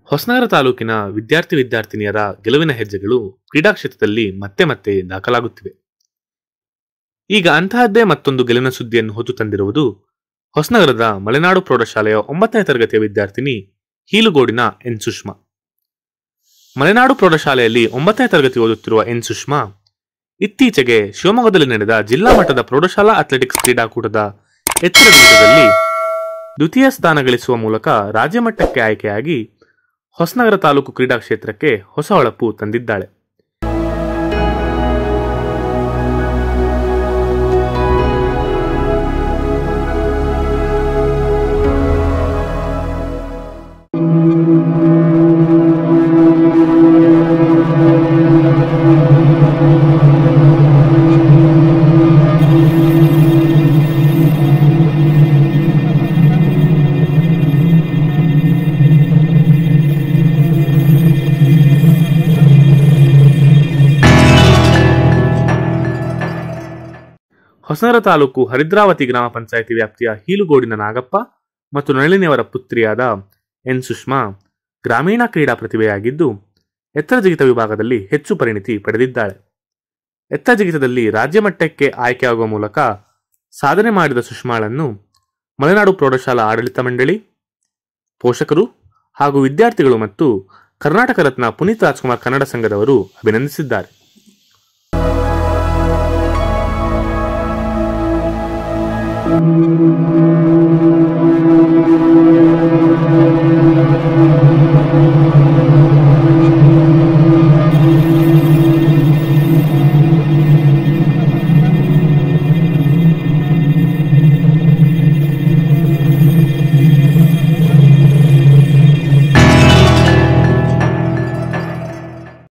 ಹೊಸನಗರ ತಾಲೂಕಿನ ವಿದ್ಯಾರ್ಥಿ ವಿದ್ಯಾರ್ಥಿನಿಯರ ಗೆಲುವಿನ ಹೆಜ್ಜೆಗಳು ಕ್ರೀಡಾ ಕ್ಷೇತ್ರದಲ್ಲಿ ಮತ್ತೆ ಮತ್ತೆ ದಾಖಲಾಗುತ್ತಿವೆ ಈಗ ಅಂತಹದ್ದೇ ಮತ್ತೊಂದು ಗೆಲುವಿನ ಸುದ್ದಿಯನ್ನು ಹೊತ್ತು ತಂದಿರುವುದು ಹೊಸನಗರದ ಮಲೆನಾಡು ಪ್ರೌಢಶಾಲೆಯ ಒಂಬತ್ತನೇ ತರಗತಿಯ ವಿದ್ಯಾರ್ಥಿನಿ ಹೀಲುಗೋಡಿನ ಎನ್ ಸುಷ್ಮಾ ಮಲೆನಾಡು ಪ್ರೌಢಶಾಲೆಯಲ್ಲಿ ಒಂಬತ್ತನೇ ತರಗತಿ ಓದುತ್ತಿರುವ ಎನ್ ಸುಷ್ಮಾ ಇತ್ತೀಚೆಗೆ ಶಿವಮೊಗ್ಗದಲ್ಲಿ ನಡೆದ ಜಿಲ್ಲಾ ಮಟ್ಟದ ಪ್ರೌಢಶಾಲಾ ಅಥ್ಲೆಟಿಕ್ಸ್ ಕ್ರೀಡಾಕೂಟದ ಎತ್ತರ ಜೀತದಲ್ಲಿ ದ್ವಿತೀಯ ಸ್ಥಾನ ಗಳಿಸುವ ಮೂಲಕ ರಾಜ್ಯ ಮಟ್ಟಕ್ಕೆ ಆಯ್ಕೆಯಾಗಿ ಹೊಸನಗರ ತಾಲೂಕು ಕ್ರೀಡಾ ಕ್ಷೇತ್ರಕ್ಕೆ ಹೊಸ ಹೊಳಪು ತಂದಿದ್ದಾಳೆ ಹೊಸನಗರ ತಾಲೂಕು ಹರಿದ್ರಾವತಿ ಗ್ರಾಮ ಪಂಚಾಯಿತಿ ವ್ಯಾಪ್ತಿಯ ಹೀಲುಗೋಡಿನ ನಾಗಪ್ಪ ಮತ್ತು ನಳಿನಿಯವರ ಪುತ್ರಿಯಾದ ಎನ್ ಸುಷ್ಮಾ ಗ್ರಾಮೀಣ ಕ್ರೀಡಾ ಪ್ರತಿಭೆಯಾಗಿದ್ದು ಎತ್ತರ ಜಿಗಿತ ವಿಭಾಗದಲ್ಲಿ ಹೆಚ್ಚು ಪರಿಣಿತಿ ಪಡೆದಿದ್ದಾಳೆ ಎತ್ತರ ಜಿಗಿತದಲ್ಲಿ ರಾಜ್ಯ ಮಟ್ಟಕ್ಕೆ ಆಯ್ಕೆಯಾಗುವ ಮೂಲಕ ಸಾಧನೆ ಮಾಡಿದ ಸುಷ್ಮಾಳನ್ನು ಮಲೆನಾಡು ಪ್ರೌಢಶಾಲಾ ಆಡಳಿತ ಮಂಡಳಿ ಪೋಷಕರು ಹಾಗೂ ವಿದ್ಯಾರ್ಥಿಗಳು ಮತ್ತು ಕರ್ನಾಟಕ ರತ್ನ ಪುನೀತ್ ರಾಜ್ಕುಮಾರ್ ಕನ್ನಡ ಸಂಘದವರು ಅಭಿನಂದಿಸಿದ್ದಾರೆ thank you